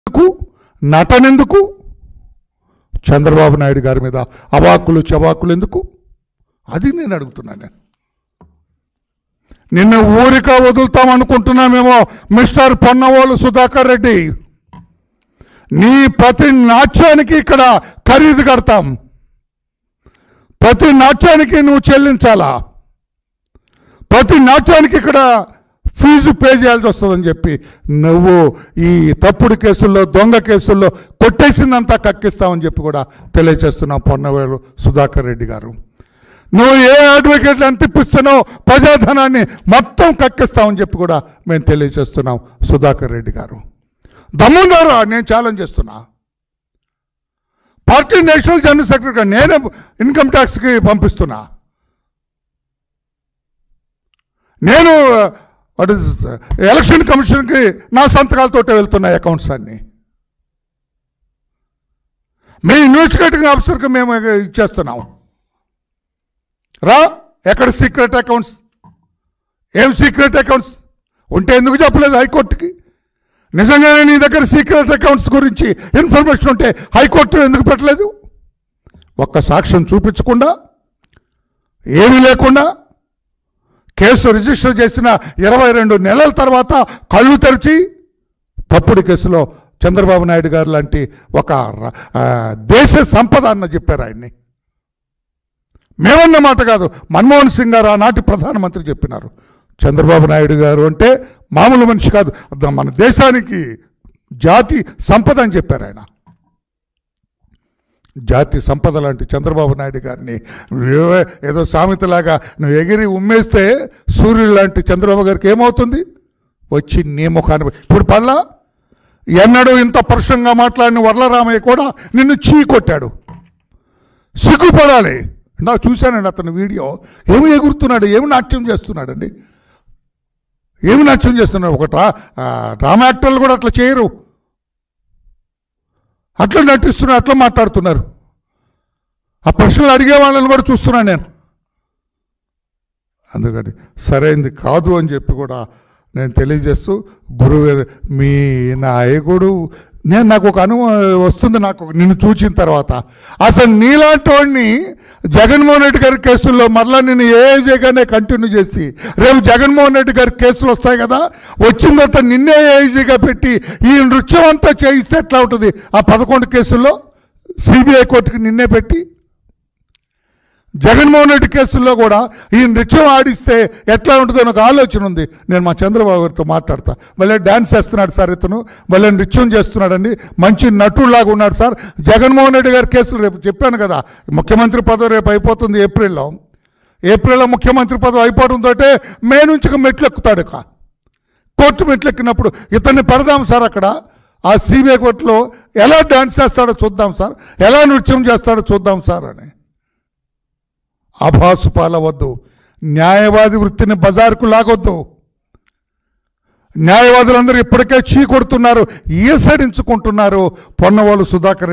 ఎందుకు నటనెందుకు చంద్రబాబు నాయుడు గారి మీద అవాకులు చవాకులు ఎందుకు అది నేను అడుగుతున్నాను నేను నిన్ను ఊరిక వదులుతాం అనుకుంటున్నామేమో మిస్టర్ పొన్నవోలు సుధాకర్ రెడ్డి నీ ప్రతి నాట్యానికి ఇక్కడ ఖరీదు కడతాం ప్రతి నాట్యానికి నువ్వు చెల్లించాలా ప్రతి నాట్యానికి ఇక్కడ ఫీజు పే చేయాల్సి వస్తుందని చెప్పి నువ్వు ఈ తప్పుడు కేసుల్లో దొంగ కేసుల్లో కొట్టేసిందంతా కక్కిస్తామని చెప్పి కూడా తెలియజేస్తున్నావు పొన్నవేలు సుధాకర్ రెడ్డి గారు నువ్వు ఏ అడ్వకేట్లు ఎంత ఇప్పిస్తున్నావు ప్రజాధనాన్ని మొత్తం కక్కిస్తామని చెప్పి కూడా మేము తెలియజేస్తున్నాం సుధాకర్ రెడ్డి గారు దమ్మున్నారా నేను ఛాలెంజ్ చేస్తున్నా పార్టీ నేషనల్ జనరల్ సెక్రటరీ నేనే ఇన్కమ్ ట్యాక్స్కి పంపిస్తున్నా నేను వాట్ ఇస్ ఎలక్షన్ కమిషన్కి నా సంతకాలతో వెళ్తున్నాయి అకౌంట్స్ అన్ని మీ ఇన్వెస్టిగేటింగ్ ఆఫీసర్కి మేము ఇచ్చేస్తున్నాం రా ఎక్కడ సీక్రెట్ అకౌంట్స్ ఏం సీక్రెట్ అకౌంట్స్ ఉంటే ఎందుకు చెప్పలేదు హైకోర్టుకి నిజంగానే నీ దగ్గర సీక్రెట్ అకౌంట్స్ గురించి ఇన్ఫర్మేషన్ ఉంటే హైకోర్టు ఎందుకు పెట్టలేదు ఒక్క సాక్ష్యం చూపించకుండా ఏమీ లేకుండా కేసు రిజిస్టర్ చేసిన ఇరవై రెండు నెలల తర్వాత కళ్ళు తెరిచి తప్పుడు కేసులో చంద్రబాబు నాయుడు గారు లాంటి ఒక ర- ఆ, దేశ సంపద అన్న చెప్పారు ఆయన్ని మేమన్న మాట కాదు మన్మోహన్ సింగ్ గారు ఆనాటి ప్రధానమంత్రి చెప్పినారు చంద్రబాబు నాయుడు గారు అంటే మామూలు మనిషి కాదు ద- మన దేశానికి జాతి సంపద అని చెప్పారు ఆయన జాతి సంపద లాంటి చంద్రబాబు నాయుడు గారిని నువ్వే- ఏదో సామెతలాగా నువ్వు ఎగిరి ఉమ్మేస్తే సూర్యుడు లాంటి చంద్రబాబు గారికి ఏమవుతుంది వచ్చి నీ ముఖాన్ని ఇప్పుడు పల్లా ఎన్నడూ ఇంత పరుషంగా మాట్లాడిన వరలరామయ్య కూడా నిన్ను చీ కొట్టాడు సిగ్గుపడాలి నా చూశానండి అతని వీడియో ఏమి ఎగురుతున్నాడు ఏమి నాట్యం చేస్తున్నాడండి ఏమి నాట్యం చేస్తున్నాడు ఒక డ్రా ఆ, డ్రామా యాక్టర్లు కూడా అట్లా చేయరు అట్లా నటిస్తున్నారు అట్లా మాట్లాడుతున్నారు ఆ ప్రశ్నలు అడిగే వాళ్ళని కూడా చూస్తున్నాను నేను అందుకని సరైంది కాదు అని చెప్పి కూడా నేను తెలియజేస్తూ గురువు మీ నాయకుడు నేను నాకు ఒక అనుభవం వస్తుంది నాకు నిన్ను చూసిన తర్వాత అసలు నీలాంటి వాడిని జగన్మోహన్ రెడ్డి గారి కేసుల్లో మరలా నేను ఏఐజీగానే కంటిన్యూ చేసి రేపు జగన్మోహన్ రెడ్డి గారి కేసులు వస్తాయి కదా వచ్చిన తర్వాత నిన్నే ఏఐజీగా పెట్టి ఈ నృత్యం అంతా చేయిస్తే ఎట్లా ఉంటుంది ఆ పదకొండు కేసుల్లో సిబిఐ కోర్టుకి నిన్నే పెట్టి జగన్మోహన్ రెడ్డి కేసుల్లో కూడా ఈ నృత్యం ఆడిస్తే ఎట్లా ఉంటుందో నాకు ఆలోచన ఉంది నేను మా చంద్రబాబు గారితో మాట్లాడతా మళ్ళీ డ్యాన్స్ చేస్తున్నాడు సార్ ఇతను మళ్ళీ నృత్యం చేస్తున్నాడండి మంచి నటుడులాగా ఉన్నాడు సార్ జగన్మోహన్ రెడ్డి గారి కేసులు రేపు చెప్పాను కదా ముఖ్యమంత్రి పదవి రేపు అయిపోతుంది ఏప్రిల్లో ఏప్రిల్లో ముఖ్యమంత్రి పదవి అయిపోవడంతో మే నుంచి ఇక మెట్లు ఎక్కుతాడు ఇక కోర్టు మెట్లు ఎక్కినప్పుడు ఇతన్ని పెడదాం సార్ అక్కడ ఆ సిబిఐ కోర్టులో ఎలా డ్యాన్స్ చేస్తాడో చూద్దాం సార్ ఎలా నృత్యం చేస్తాడో చూద్దాం సార్ అని ఆభాసు పాలవద్దు న్యాయవాది వృత్తిని బజార్కు లాగొద్దు న్యాయవాదులందరూ ఇప్పటికే చీ కొడుతున్నారు ఈసడించుకుంటున్నారు పొన్నవాళ్ళు సుధాకర్